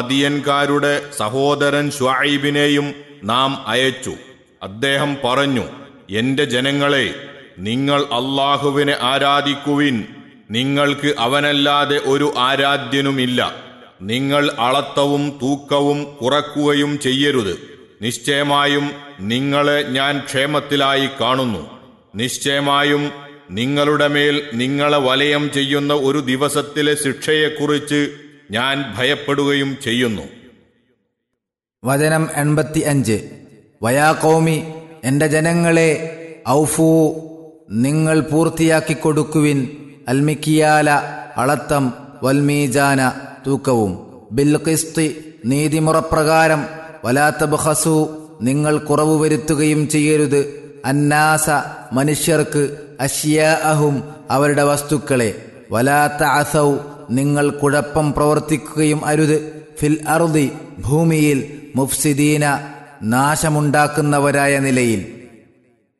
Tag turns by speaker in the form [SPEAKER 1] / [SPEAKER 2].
[SPEAKER 1] മദിയൻകാരുടെ സഹോദരൻ ഷുഐബിനെയും നാം അയച്ചു അദ്ദേഹം പറഞ്ഞു എന്റെ ജനങ്ങളെ നിങ്ങൾ അള്ളാഹുവിനെ ആരാധിക്കുവിൻ നിങ്ങൾക്ക് അവനല്ലാതെ ഒരു ആരാധ്യനുമില്ല നിങ്ങൾ അളത്തവും തൂക്കവും കുറക്കുകയും ചെയ്യരുത് നിശ്ചയമായും നിങ്ങളെ ഞാൻ ക്ഷേമത്തിലായി കാണുന്നു നിശ്ചയമായും നിങ്ങളുടെ മേൽ നിങ്ങളെ വലയം ചെയ്യുന്ന ഒരു ദിവസത്തിലെ ശിക്ഷയെക്കുറിച്ച് ഞാൻ ഭയപ്പെടുകയും ചെയ്യുന്നു
[SPEAKER 2] വചനം എൺപത്തി അഞ്ച് വയാ കൗമി എന്റെ ജനങ്ങളെ ഔഫൂ നിങ്ങൾ പൂർത്തിയാക്കി കൊടുക്കുവിൻ അൽമിക്കിയാല അളത്തം വൽമീജാന തൂക്കവും ബിൽ കിസ്തി നീതിമുറപ്രകാരം വലാത്തബ്ഹസു നിങ്ങൾ കുറവ് വരുത്തുകയും ചെയ്യരുത് അന്നാസ മനുഷ്യർക്ക് അഷ്യാഅഹും അവരുടെ വസ്തുക്കളെ വലാത്ത അസൗ നിങ്ങൾ കുഴപ്പം പ്രവർത്തിക്കുകയും അരുത് ഫിൽ അറുതി ഭൂമിയിൽ മുഫ്സിദീന നാശമുണ്ടാക്കുന്നവരായ നിലയിൽ